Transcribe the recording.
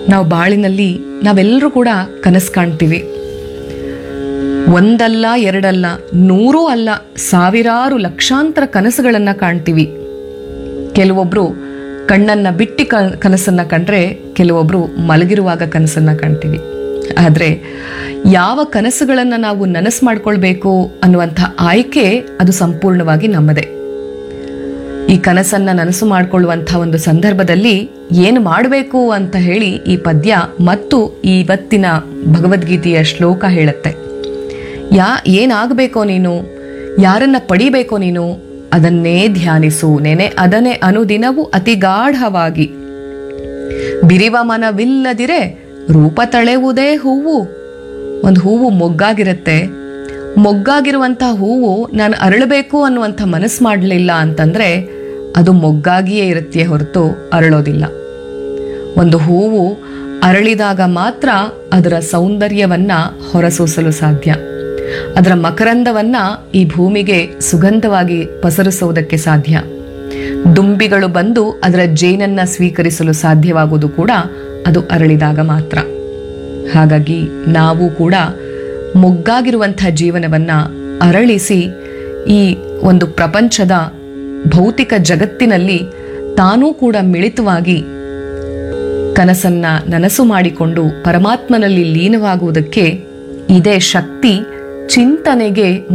ನಾವು ಬಾಳಿನಲ್ಲಿ ನಾವೆಲ್ಲರೂ ಕೂಡ ಕನಸು ಕಾಣ್ತೀವಿ ಒಂದಲ್ಲ ಎರಡಲ್ಲ ನೂರೂ ಅಲ್ಲ ಸಾವಿರಾರು ಲಕ್ಷಾಂತರ ಕನಸುಗಳನ್ನು ಕಾಣ್ತೀವಿ ಕೆಲವೊಬ್ರು ಕಣ್ಣನ್ನ ಬಿಟ್ಟಿ ಕ ಕನಸನ್ನ ಕಂಡ್ರೆ ಕೆಲವೊಬ್ರು ಮಲಗಿರುವಾಗ ಕನಸನ್ನ ಕಾಣ್ತೀವಿ ಆದರೆ ಯಾವ ಕನಸುಗಳನ್ನು ನಾವು ನನಸು ಮಾಡ್ಕೊಳ್ಬೇಕು ಅನ್ನುವಂಥ ಆಯ್ಕೆ ಅದು ಸಂಪೂರ್ಣವಾಗಿ ನಮ್ಮದೇ ಈ ಕನಸನ್ನ ನನಸು ಮಾಡಿಕೊಳ್ಳುವಂಥ ಒಂದು ಸಂದರ್ಭದಲ್ಲಿ ಏನು ಮಾಡಬೇಕು ಅಂತ ಹೇಳಿ ಈ ಪದ್ಯ ಮತ್ತು ಇವತ್ತಿನ ಭಗವದ್ಗೀತೆಯ ಶ್ಲೋಕ ಹೇಳುತ್ತೆ ಯಾ ಏನಾಗಬೇಕೋ ನೀನು ಯಾರನ್ನ ಪಡಿಬೇಕೋ ನೀನು ಅದನ್ನೇ ಧ್ಯಾನಿಸು ನೆನೆ ಅದನ್ನೇ ಅನುದಿನವೂ ಅತಿ ಗಾಢವಾಗಿ ಬಿರಿವ ಮನವಿಲ್ಲದಿರೆ ರೂಪ ತಳೆವುದೇ ಹೂವು ಒಂದು ಹೂವು ಮೊಗ್ಗಾಗಿರುತ್ತೆ ಮೊಗ್ಗಾಗಿರುವಂಥ ಹೂವು ನಾನು ಅರಳಬೇಕು ಅನ್ನುವಂಥ ಮನಸ್ಸು ಮಾಡಲಿಲ್ಲ ಅಂತಂದ್ರೆ ಅದು ಮೊಗ್ಗಾಗಿಯೇ ಇರುತ್ತೆ ಹೊರತು ಅರಳೋದಿಲ್ಲ ಒಂದು ಹೂವು ಅರಳಿದಾಗ ಮಾತ್ರ ಅದರ ಸೌಂದರ್ಯವನ್ನ ಹೊರಸೂಸಲು ಸಾಧ್ಯ ಅದರ ಮಕರಂದವನ್ನ ಈ ಭೂಮಿಗೆ ಸುಗಂಧವಾಗಿ ಪಸರಿಸುವುದಕ್ಕೆ ಸಾಧ್ಯ ದುಂಬಿಗಳು ಬಂದು ಅದರ ಜೇನನ್ನ ಸ್ವೀಕರಿಸಲು ಸಾಧ್ಯವಾಗುವುದು ಕೂಡ ಅದು ಅರಳಿದಾಗ ಮಾತ್ರ ಹಾಗಾಗಿ ನಾವು ಕೂಡ ಮೊಗ್ಗಾಗಿರುವಂಥ ಜೀವನವನ್ನ ಅರಳಿಸಿ ಈ ಒಂದು ಪ್ರಪಂಚದ ಭೌತಿಕ ಜಗತ್ತಿನಲ್ಲಿ ತಾನೂ ಕೂಡ ಮಿಳಿತವಾಗಿ ಕನಸನ್ನ ನನಸು ಮಾಡಿಕೊಂಡು ಪರಮಾತ್ಮನಲ್ಲಿ ಲೀನವಾಗುವುದಕ್ಕೆ ಇದೇ ಶಕ್ತಿ ಚಿಂತನೆಗೆ